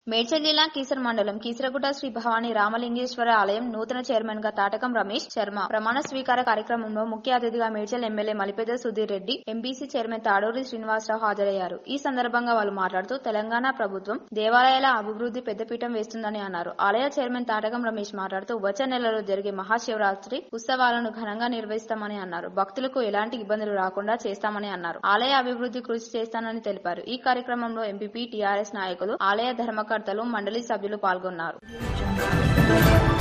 మేడ్చల్ జిల్లా కీసర మండలం కీసరగుట్ట శ్రీ భవానీ రామలింగేశ్వర ఆలయం నూతన చైర్మన్ గా తాటకం రమేష్ శర్మ ప్రమాణ స్వీకార కార్యక్రమంలో ముఖ్య అతిథిగా Medchal MLA Malipeddi Sudheer Reddy MBC chairman Taduri Srinivasarao హాజరయ్యారు ఈ సందర్భంగా వాళ్ళు మాట్లాడుతూ తెలంగాణ ప్రభుత్వం దేవాలయాల అభివృద్ధి పెద్దపీఠం వేస్తుందని అన్నారు ఆలయ చైర్మన్ తాటకం రమేష్ మాట్లాడుతూ వచ్చే నెలలో జరిగే మహాశివరాత్రి ఉత్సవాలను ఘనంగా నిర్వహిస్తామని అన్నారు భక్తులకు ఎలాంటి ఇబ్బందులు రాకుండా చేస్తామని అన్నారు ఆలయ అభివృద్ధి కృషి చేస్తానని తెలిపారు ఈ కార్యక్రమంలో ఎంపీపీ టీఆర్ఎస్ నాయకులు ఆలయ ధర్మకర్తలు మండలి సభ్యులు పాల్గొన్నారు